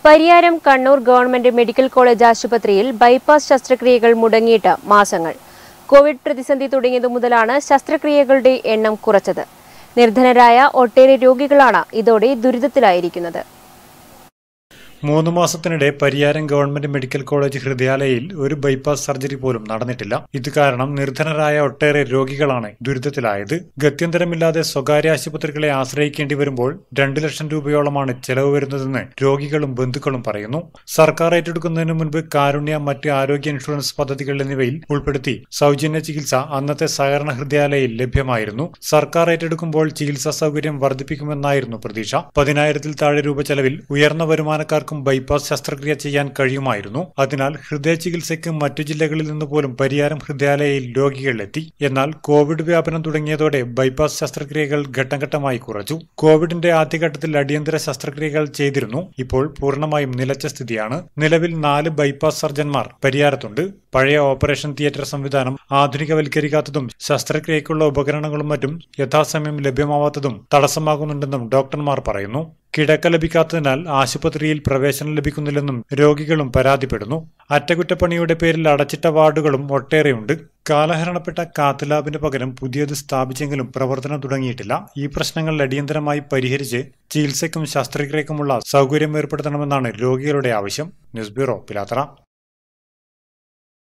Pariyaram Kannur government medical college ആശുപത്രിയിൽ bypass ശസ്ത്രക്രിയകൾ മുടങ്ങിയിട്ട് മാസങ്ങൾ കോവിഡ് പ്രതിസന്ധി തുടങ്ങിയതു മുതലാണ് ശസ്ത്രക്രിയകളുടെ എണ്ണം കുറച്ചത് നിർധനരായ ഒട്ടേറെ രോഗികളാണ് ഇതോടെ ദുരിതത്തിലായിരിക്കുന്നത് മൂന്ന് മാസത്തിനിടെ പരിയാരം ഗവൺമെന്റ് മെഡിക്കൽ കോളേജ് ഹൃദയാലയയിൽ ഒരു ബൈപ്പാസ് സർജറി പോലും നടന്നിട്ടില്ല ഇത് കാരണം നിർധനരായ ഒട്ടേറെ രോഗികളാണ് ദുരിതത്തിലായത് ഗത്യന്തരമില്ലാതെ സ്വകാര്യ ആശുപത്രികളെ ആശ്രയിക്കേണ്ടി വരുമ്പോൾ രണ്ടു ലക്ഷം രൂപയോളമാണ് ചെലവ് വരുന്നതെന്ന് രോഗികളും ബന്ധുക്കളും പറയുന്നു സർക്കാർ ഏറ്റെടുക്കുന്നതിന് മുൻപ് കാരുണ്യ മറ്റ് ആരോഗ്യ ഇൻഷുറൻസ് പദ്ധതികൾ എന്നിവയിൽ ഉൾപ്പെടുത്തി സൗജന്യ ചികിത്സ അന്നത്തെ സഹകരണ ഹൃദയാലയയിൽ ലഭ്യമായിരുന്നു സർക്കാർ ഏറ്റെടുക്കുമ്പോൾ ചികിത്സാ സൗകര്യം വർദ്ധിപ്പിക്കുമെന്നായിരുന്നു പ്രതീക്ഷ പതിനായിരത്തിൽ താഴെ രൂപ ചെലവിൽ ഉയർന്ന വരുമാനക്കാർക്കും ബൈപ്പാസ് ശസ്ത്രക്രിയ ചെയ്യാൻ കഴിയുമായിരുന്നു അതിനാൽ ഹൃദയ ചികിത്സയ്ക്ക് മറ്റു ജില്ലകളിൽ നിന്ന് പോലും പരിയാരം ഹൃദയാലയയിൽ രോഗികളെത്തി എന്നാൽ കോവിഡ് വ്യാപനം തുടങ്ങിയതോടെ ബൈപ്പാസ് ശസ്ത്രക്രിയകൾ ഘട്ടം ഘട്ടമായി കുറച്ചു കോവിഡിന്റെ ആദ്യഘട്ടത്തിൽ അടിയന്തര ശസ്ത്രക്രിയകൾ ചെയ്തിരുന്നു ഇപ്പോൾ പൂർണ്ണമായും നിലച്ച സ്ഥിതിയാണ് നിലവിൽ നാല് ബൈപ്പാസ് സർജൻമാർ പരിയാരത്തുണ്ട് പഴയ ഓപ്പറേഷൻ തിയേറ്റർ സംവിധാനം ആധുനികവൽക്കരിക്കാത്തതും ശസ്ത്രക്രിയയ്ക്കുള്ള ഉപകരണങ്ങളും മറ്റും യഥാസമയം ലഭ്യമാവാത്തതും തടസ്സമാകുന്നുണ്ടെന്നും ഡോക്ടർമാർ പറയുന്നു കിടക്ക ലഭിക്കാത്തതിനാൽ ആശുപത്രിയിൽ പ്രവേശനം ലഭിക്കുന്നില്ലെന്നും രോഗികളും പരാതിപ്പെടുന്നു അറ്റകുറ്റപ്പണിയുടെ പേരിൽ അടച്ചിട്ട വാർഡുകളും ഒട്ടേറെയുണ്ട് കാലഹരണപ്പെട്ട കാത്ത് ലാബിന് പകരം പുതിയത് സ്ഥാപിച്ചെങ്കിലും പ്രവർത്തനം തുടങ്ങിയിട്ടില്ല ഈ പ്രശ്നങ്ങൾ അടിയന്തരമായി പരിഹരിച്ച് ചികിത്സയ്ക്കും ശസ്ത്രക്രിയക്കുമുള്ള സൗകര്യം ഏർപ്പെടുത്തണമെന്നാണ് രോഗികളുടെ ആവശ്യം ന്യൂസ് ബ്യൂറോ പിലാത്തറ